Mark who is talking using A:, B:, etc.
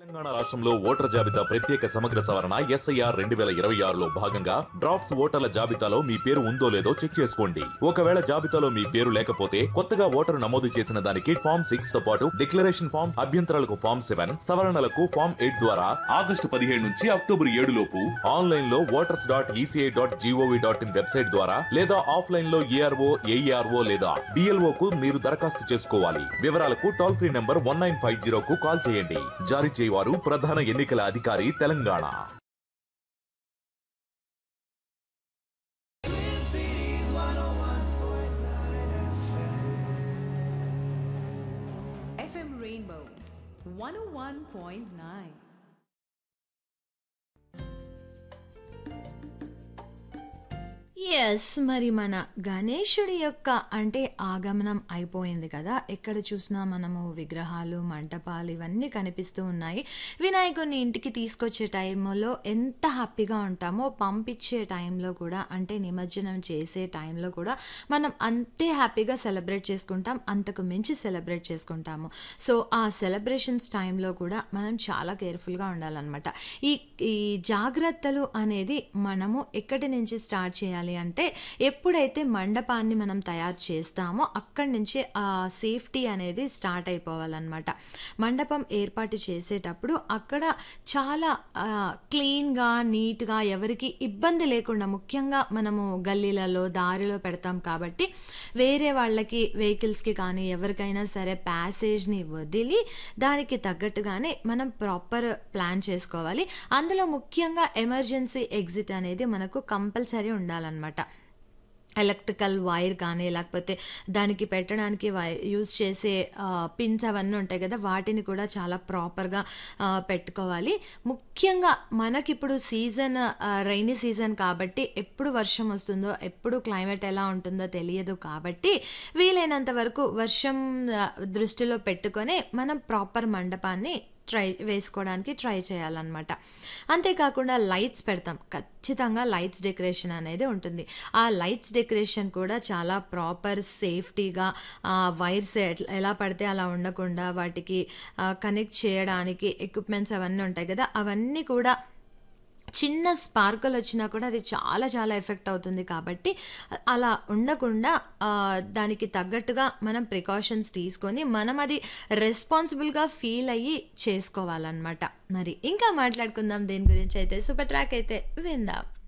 A: తెలంగాణ రాష్ట్రంలో ఓటర్ జాబితా ప్రత్యేక సమగ్ర సవరణ ఎస్ఐఆర్ రెండు వేల ఇరవై ఆరులో భాగంగా డ్రాఫ్ట్స్ ఓటర్ల జాబితాలో మీ పేరు ఉందో లేదో చెక్ చేసుకోండి ఒకవేళ జాబితాలో మీ పేరు లేకపోతే కొత్తగా ఓటరు నమోదు చేసిన దానికి ఫామ్ సిక్స్ తో పాటు డిక్లరేషన్ ఫామ్ అభ్యంతరాలకు ఫామ్ సెవెన్ సవరణలకు ఫామ్ ఎయిట్ ద్వారా ఆగస్టు పదిహేడు నుంచి అక్టోబర్ ఏడు లోపు ఆన్లైన్ లో voters dot E C I dot G O V dot in website ద్వారా లేదా ఆఫ్లైన్ లో ఏఆర్ఓ ఏఈఆర్ఓ లేదా బిఎల్ఓ కు మీరు దరఖాస్తు చేసుకోవాలి వివరాలకు toll free number one nine five zero కు కాల్ చేయండి జారీ చేయవారు ప్రధాన ఎన్నికల అధికారి తెలంగాణ
B: FM Rainbow 101.9.
C: ఎస్ మరి మన గణేశుడి యొక్క అంటే ఆగమనం అయిపోయింది కదా ఎక్కడ చూసినా మనము విగ్రహాలు మంటపాలు ఇవన్నీ కనిపిస్తూ ఉన్నాయి వినాయకుడిని ఇంటికి తీసుకొచ్చే టైంలో ఎంత హ్యాపీగా ఉంటామో పంపించే టైంలో కూడా అంటే నిమజ్జనం చేసే టైంలో కూడా మనం అంతే హ్యాపీగా సెలబ్రేట్ చేసుకుంటాం అంతకు మించి సెలబ్రేట్ చేసుకుంటాము సో ఆ సెలబ్రేషన్స్ టైంలో కూడా మనం చాలా కేర్ఫుల్గా ఉండాలన్నమాట ఈ ఈ జాగ్రత్తలు అనేది మనము ఎక్కడి నుంచి స్టార్ట్ చేయాలి అంటే ఎప్పుడైతే మండపాన్ని మనం తయారు చేస్తామో అక్కడి నుంచి ఆ సేఫ్టీ అనేది స్టార్ట్ అయిపోవాలన్నమాట మండపం ఏర్పాటు చేసేటప్పుడు అక్కడ చాలా ఆ, క్లీన్గా నీట్గా ఎవరికి ఇబ్బంది లేకుండా ముఖ్యంగా మనము గల్లీలలో దారిలో పెడతాం కాబట్టి వేరే వాళ్ళకి వెహికల్స్కి కానీ ఎవరికైనా సరే ప్యాసేజ్ని వదిలి దానికి తగ్గట్టుగానే మనం ప్రాపర్ ప్లాన్ చేసుకోవాలి అందులో ముఖ్యంగా ఎమర్జెన్సీ ఎగ్జిట్ అనేది మనకు కంపల్సరీ ఉండాలన్నమాట ఎలక్ట్రికల్ వైర్ కానీ లేకపోతే దానికి పెట్టడానికి వై యూజ్ చేసే పిన్స్ అవన్నీ ఉంటాయి కదా వాటిని కూడా చాలా ప్రాపర్గా పెట్టుకోవాలి ముఖ్యంగా మనకిప్పుడు సీజన్ రైనీ సీజన్ కాబట్టి ఎప్పుడు వర్షం వస్తుందో ఎప్పుడు క్లైమేట్ ఎలా ఉంటుందో తెలియదు కాబట్టి వీలైనంత వరకు వర్షం ఆ, దృష్టిలో పెట్టుకొని మనం ప్రాపర్ మండపాన్ని ట్రై వేసుకోవడానికి ట్రై చేయాలన్నమాట అంతేకాకుండా లైట్స్ పెడతాం ఖచ్చితంగా లైట్స్ డెకరేషన్ అనేది ఉంటుంది ఆ లైట్స్ డెకరేషన్ కూడా చాలా ప్రాపర్ సేఫ్టీగా వైర్స్ ఎలా పడితే అలా ఉండకుండా వాటికి కనెక్ట్ చేయడానికి ఎక్విప్మెంట్స్ అవన్నీ ఉంటాయి కదా అవన్నీ కూడా చిన్న స్పార్కల్ వచ్చినా కూడా అది చాలా చాలా ఎఫెక్ట్ అవుతుంది కాబట్టి అలా ఉండకుండా ఆ, దానికి తగ్గట్టుగా మనం ప్రికాషన్స్ తీసుకొని మనం అది రెస్పాన్సిబుల్గా ఫీల్ అయ్యి చేసుకోవాలన్నమాట మరి ఇంకా మాట్లాడుకుందాం దేని గురించి అయితే సూపర్ ట్రాక్ అయితే విందాం